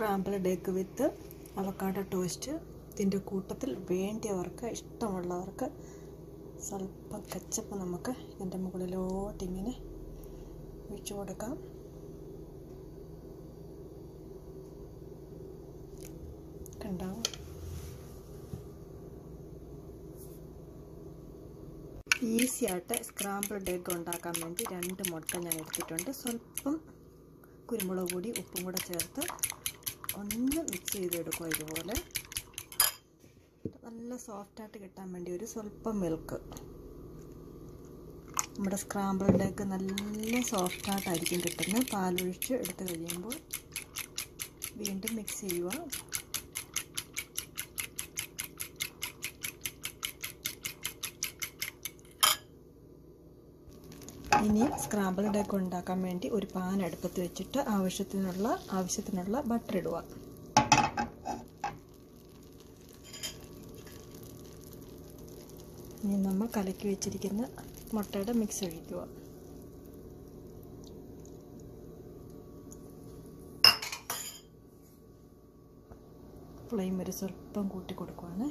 scrambled egg with avocado toast ഇതിൻ്റെ കൂട്ടത്തിൽ വേണ്ടിയവർക്ക് ഇഷ്ടമുള്ളവർക്ക് സ്വല്പം കച്ചപ്പ് നമുക്ക് ഇതിൻ്റെ മുകളിലോട്ട് ഇങ്ങനെ ഒഴിച്ചു കൊടുക്കാം കണ്ടാവും ഈസി ആയിട്ട് സ്ക്രാമ്പിൾഡ് എഗ് ഉണ്ടാക്കാൻ വേണ്ടി രണ്ട് മുട്ട ഞാൻ എടുത്തിട്ടുണ്ട് സ്വല്പം കുരുമുളക് പൊടി ഉപ്പും കൂടെ ചേർത്ത് ഒന്ന് മിക്സ് ചെയ്തെടുക്കുക ഇതുപോലെ നല്ല സോഫ്റ്റായിട്ട് കിട്ടാൻ വേണ്ടി ഒരു സ്വല്പം മിൽക്ക് നമ്മുടെ സ്ക്രാമ്പിൾഡ് എഗ് നല്ല സോഫ്റ്റായിട്ടായിരിക്കും കിട്ടുന്നത് പാലൊഴിച്ച് എടുത്ത് കഴിയുമ്പോൾ വീണ്ടും മിക്സ് ചെയ്യുക ഇനി സ്ക്രാമ്പിൾഡ് എഗ് ഉണ്ടാക്കാൻ വേണ്ടി ഒരു പാൻ അടുപ്പത്ത് വെച്ചിട്ട് ആവശ്യത്തിനുള്ള ആവശ്യത്തിനുള്ള ബട്ടർ ഇടുക ഇനി നമ്മൾ കലക്കി വെച്ചിരിക്കുന്ന മുട്ടയുടെ മിക്സ് ഒഴിക്കുക ഫ്ലെയിം ഒരു സ്വല്പം കൂട്ടി കൊടുക്കുവാണ്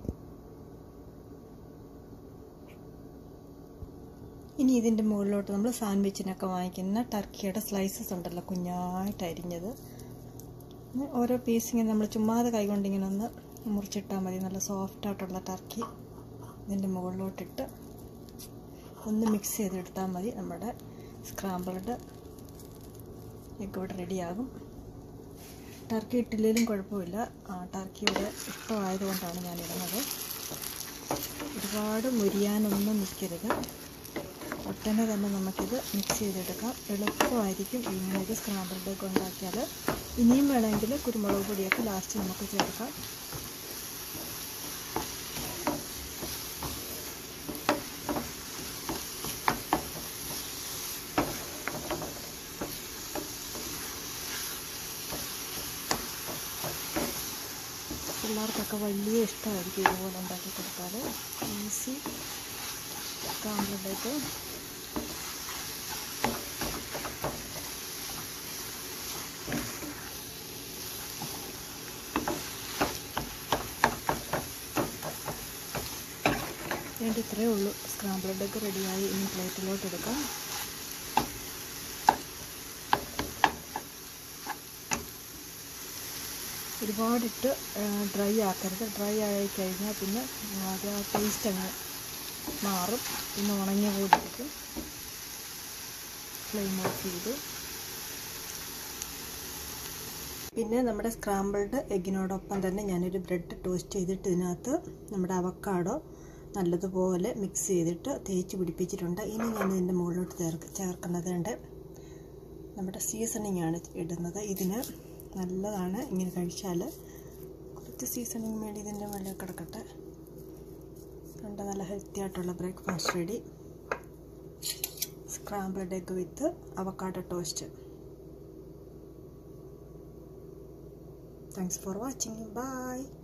ഇനി ഇതിൻ്റെ മുകളിലോട്ട് നമ്മൾ സാൻഡ്വിച്ചിനൊക്കെ വാങ്ങിക്കുന്ന ടർക്കിയുടെ സ്ലൈസസ് ഉണ്ടല്ലോ കുഞ്ഞായിട്ട് അരിഞ്ഞത് ഓരോ പീസ് ഇങ്ങനെ നമ്മൾ ചുമ്മാതെ കൈകൊണ്ട് ഇങ്ങനെ ഒന്ന് മുറിച്ചിട്ടാൽ മതി നല്ല സോഫ്റ്റ് ആയിട്ടുള്ള ടർക്കി ഇതിൻ്റെ മുകളിലോട്ടിട്ട് ഒന്ന് മിക്സ് ചെയ്തെടുത്താൽ മതി നമ്മുടെ സ്ക്രാമ്പിൾഡ് എഗ് ഇവിടെ റെഡിയാകും ടർക്കി ഇട്ടില്ലെങ്കിലും കുഴപ്പമില്ല ടർക്കി ഇവിടെ ഇഷ്ടമായതുകൊണ്ടാണ് ഞാൻ ഇടുന്നത് ഒരുപാട് മുരിയാനൊന്നും നിൽക്കരുത് ഒട്ടനെ തന്നെ നമുക്കിത് മിക്സ് ചെയ്തെടുക്കാം എളുപ്പമായിരിക്കും ഇങ്ങനെ ഇത് സ്ക്രാമ്പിൾഡ് എഗ് ഉണ്ടാക്കിയാൽ ഇനിയും വേണമെങ്കിൽ കുരുമുളക് പൊടിയൊക്കെ ലാസ്റ്റ് നമുക്ക് ചേർക്കാം പിള്ളേർക്കൊക്കെ വലിയ ഇഷ്ടമായിരിക്കും ഇതുപോലെ ഉണ്ടാക്കി കൊടുത്താൽ ഈസി സ്ക്രാമ്പിൾഡ് എഗ് വേണ്ടി ഇത്രയേ ഉള്ളൂ സ്ക്രാമ്പിൾഡ് എഗ് റെഡിയായി ഇനി പ്ലേറ്റിലോട്ട് എടുക്കാം ഒരുപാടിട്ട് ഡ്രൈ ആക്കരുത് ഡ്രൈ ആയി കഴിഞ്ഞാൽ പിന്നെ അത് ആ ടേസ്റ്റ് അങ്ങ് മാറും പിന്നെ ഉണങ്ങിയ കൂടി ഇരിക്കും ഫ്ലെയിം ഓഫ് ചെയ്തു പിന്നെ നമ്മുടെ സ്ക്രാമ്പിൾഡ് എഗ്ഗിനോടൊപ്പം തന്നെ ഞാനൊരു ബ്രെഡ് ടോസ്റ്റ് ചെയ്തിട്ട് ഇതിനകത്ത് നമ്മുടെ അവക്കാടോ നല്ലതുപോലെ മിക്സ് ചെയ്തിട്ട് തേച്ച് പിടിപ്പിച്ചിട്ടുണ്ട് ഇനി ഞാൻ ഇതിൻ്റെ മുകളിലോട്ട് ചേർക്ക് ചേർക്കുന്നത് ഉണ്ട് നമ്മുടെ സീസണിങ് ആണ് ഇടുന്നത് ഇതിന് നല്ലതാണ് ഇങ്ങനെ കഴിച്ചാൽ കുറച്ച് സീസണിങ് വേണ്ടി ഇതിൻ്റെ മുകളിൽ കിടക്കട്ടെ കണ്ട നല്ല ഹെൽത്തി ആയിട്ടുള്ള breakfast ready scrambled egg with avocado toast thanks for watching by